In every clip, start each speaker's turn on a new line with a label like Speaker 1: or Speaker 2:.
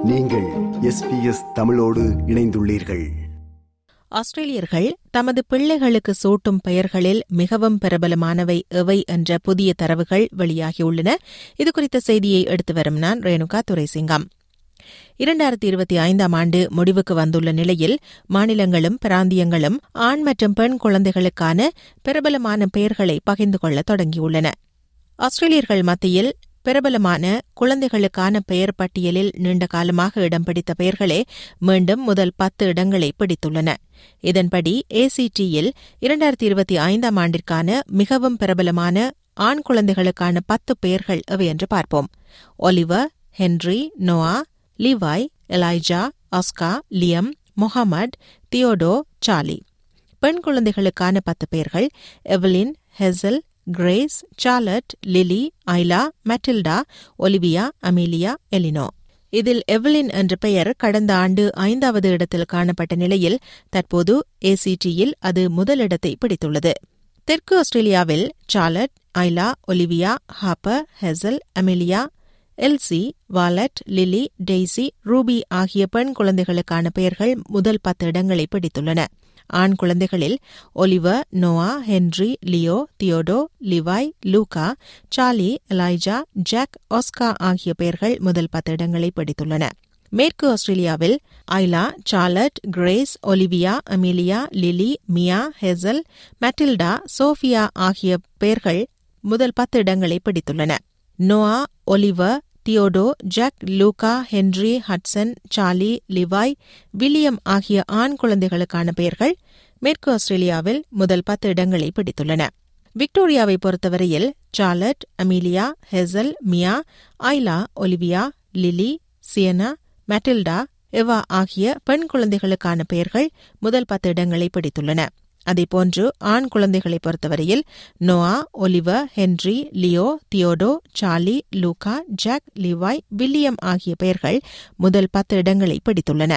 Speaker 1: நீங்கள் எஸ்பிஎஸ் தமிழோடு இணைந்துள்ளீர்கள்
Speaker 2: ஆஸ்திரேலியர்கள் தமது பிள்ளைகளுக்கு சூட்டும் பெயர்களில் மிகவும் பிரபலமானவை எவை என்ற புதிய தரவுகள் வெளியாகியுள்ளன இதுகுறித்த செய்தியை எடுத்து வரும் நான் ரேணுகா துரைசிங்கம் இரண்டாயிரத்தி இருபத்தி ஐந்தாம் ஆண்டு முடிவுக்கு வந்துள்ள நிலையில் மாநிலங்களும் பிராந்தியங்களும் ஆண் மற்றும் பெண் குழந்தைகளுக்கான பிரபலமான பெயர்களை பகிர்ந்து கொள்ள தொடங்கியுள்ளன ஆஸ்திரேலியர்கள் மத்தியில் பிரபலமான குழந்தைகளுக்கான பெயர் பட்டியலில் நீண்ட காலமாக இடம் பிடித்த பெயர்களே மீண்டும் முதல் பத்து இடங்களை பிடித்துள்ளன இதன்படி ஏசிடியில் இரண்டாயிரத்தி இருபத்தி ஐந்தாம் ஆண்டிற்கான மிகவும் பிரபலமான ஆண் குழந்தைகளுக்கான பத்து பெயர்கள் எவை என்று பார்ப்போம் Oliver Henry Noah Levi Elijah Oscar Liam Mohammed Theodore Charlie பெண் குழந்தைகளுக்கான பத்து பெயர்கள் Evelyn Hazel Grace Charlotte Lily Isla Matilda Olivia Amelia Eleanor இதில் எவலின் என்ற பெயர் கடந்த ஆண்டு ஐந்தாவது இடத்தில் காணப்பட்ட நிலையில் தற்போது ஏசிடியில் அது முதலிடத்தை பிடித்துள்ளது தெற்கு ஆஸ்திரேலியாவில் Charlotte Isla Olivia Harper Hazel Amelia Elsie Violet Lily Daisy Ruby ஆகிய பெண் குழந்தைகளுக்கான பெயர்கள் முதல் பத்து இடங்களை பிடித்துள்ளன ஆண் குழந்தைகளில் Oliver Noah Henry Leo Theodore Levi Luca Charlie Elijah Jack Oscar ஆகிய பெயர்கள் முதல் பத்து இடங்களை பிடித்துள்ளன மேற்கு ஆஸ்திரேலியாவில் Isla Charlotte Grace Olivia Amelia Lily Mia Hazel Matilda Sophia ஆகிய பெயர்கள் முதல் பத்து இடங்களை பிடித்துள்ளன Noah Oliver Theodore Jack Luca Henry Hudson Charlie Levi William ஆகிய ஆண் குழந்தைகளுக்கான பெயர்கள் மேற்கு ஆஸ்திரேலியாவில் முதல் பத்து இடங்களை பிடித்துள்ளன விக்டோரியாவை பொறுத்தவரையில் Charlotte Amelia Hazel Mia Isla Olivia Lily Sienna Matilda Ava ஆகிய பெண் குழந்தைகளுக்கான பெயர்கள் முதல் பத்து இடங்களை பிடித்துள்ளன அதேபோன்று ஆண் குழந்தைகளை பொறுத்தவரையில் Noah Oliver Henry Leo Theodore Charlie Luca Jack Levi William ஆகிய பெயர்கள் முதல் பத்து இடங்களை பிடித்துள்ளன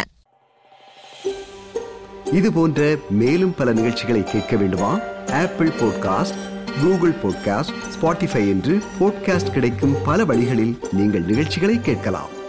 Speaker 1: இது போன்ற மேலும் பல நிகழ்ச்சிகளை கேட்க வேண்டுமா Apple podcast Google podcast Spotify என்று பாட்காஸ்ட் கிடைக்கும் பல வழிகளில் நீங்கள் நிகழ்ச்சிகளை கேட்கலாம்